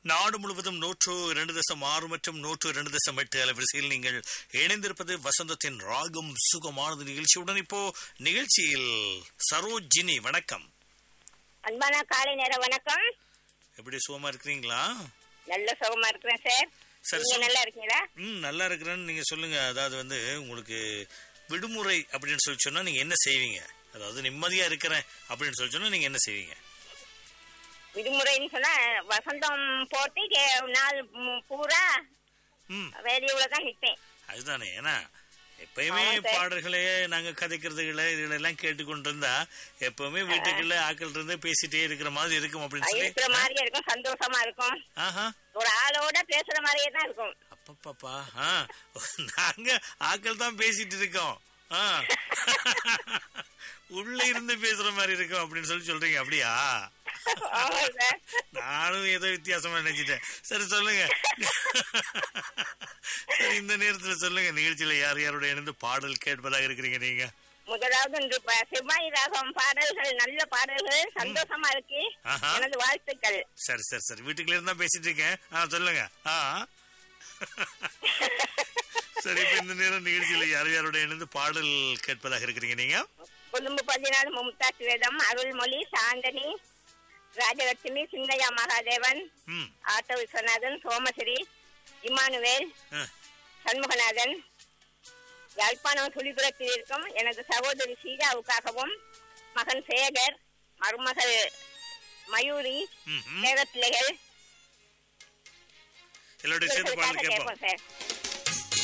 நாடு முழுவதும் நூற்று இரண்டு தசம் ஆறு மற்றும் நூற்று இரண்டு தசம் எட்டு அலைவரிசையில் நீங்கள் இணைந்திருப்பது வசந்தத்தின் ராகம் சுகமானது நிகழ்ச்சியுடன் இப்போ நிகழ்ச்சியில் சரோஜினி வணக்கம் அன்பான காலை நேர வணக்கம் எப்படி சுகமா இருக்கிறீங்களா நல்ல சுகமா இருக்கிறேன் சார் சரி, நீங்க சொல்லு. நல்லா இருக்கீங்களா ம் நல்லா இருக்கிறேன்னு நீங்க சொல்லுங்க அதாவது வந்து உங்களுக்கு விடுமுறை அப்படின்னு சொல்லி சொன்னா நீங்க என்ன செய்வீங்க அதாவது நிம்மதியா இருக்கிறேன் அப்படின்னு சொல்லி சொன்னா நீங்க என்ன செய்வீங்க விடுமுறைன்னு சொன்னா வசந்தம் போட்டு கே- நாள் மு- பூரா ம் ரேடியோல தான் நிற்பேன் அதுதானே ஏன்னா எப்பயுமே ஆமா சார். பாடல்களே நாங்க கதைக்கிறதுகளை இதெல்லாம் கேட்டுக்கொண்டு இருந்தா எப்பவுமே வீட்டுக்குள்ள ஆக்கள் இருந்து பேசிட்டே இருக்கிற மாதிரி இருக்கும் அப்படின்னு சொல்லி இருக்கிற மாதிரியே இருக்கும் சந்தோஷமா இருக்கும் ஆஹா ஒரு ஆளோட பேசுற மாதிரியே தான் இருக்கும் அப்பப்பாப்பா ஆ நாங்க ஆக்கள் தான் பேசிட்டு இருக்கோம் ஆ. உள்ள இருந்து பேசுற மாதிரி இருக்கும் அப்படின்னு சொல்லி சொல்றீங்க அப்படியா ஆமா சார் நானும் ஏதோ வித்தியாசமா நினைச்சிட்டேன் சரி சொல்லுங்க சரி இந்த நேரத்துல சொல்லுங்க நிகழ்ச்சியில யார் யாரோட இணைந்து பாடல் கேட்பதாக இருக்கிறீங்க நீங்க முதலாவது இன்று ப- செவ்வாய் ராகம் பாடல்கள் நல்ல பாடல்கள் சந்தோஷமா இருக்கு ஆஹா. எனது வாழ்த்துக்கள் சரி சரி சரி வீட்டுக்குள்ள இருந்தா பேசிட்டு இருக்கேன் ஆ சொல்லுங்க ஆ சரி இப்ப இந்த நேரம் நிகழ்ச்சியில யார் யாரோட இணைந்து பாடல் கேட்பதாக இருக்கிறீங்க நீங்க கொழும்பு பதினாலு மும்தாஜ் வேதம் அருள்மொழி சாந்தனி ராஜலட்சுமி சிங்கையா மகாதேவன் ம் ஆட்டோ விஸ்வநாதன் சோமஸ்ரீ இமானுவேல் ஆ, சண்முகநாதன் யாழ்ப்பாணம் சுழிபுரத்தில் இருக்கும் எனது சகோதரி சீதாவுக்காகவும் மகன் சேகர் மருமகள் மயூரி ம், ம். பேர பிள்ளைகள் எல்லாருடைய சேர்த்து பாடல் இவர்களுக்காக கேட்போம் கேட்போம் சார்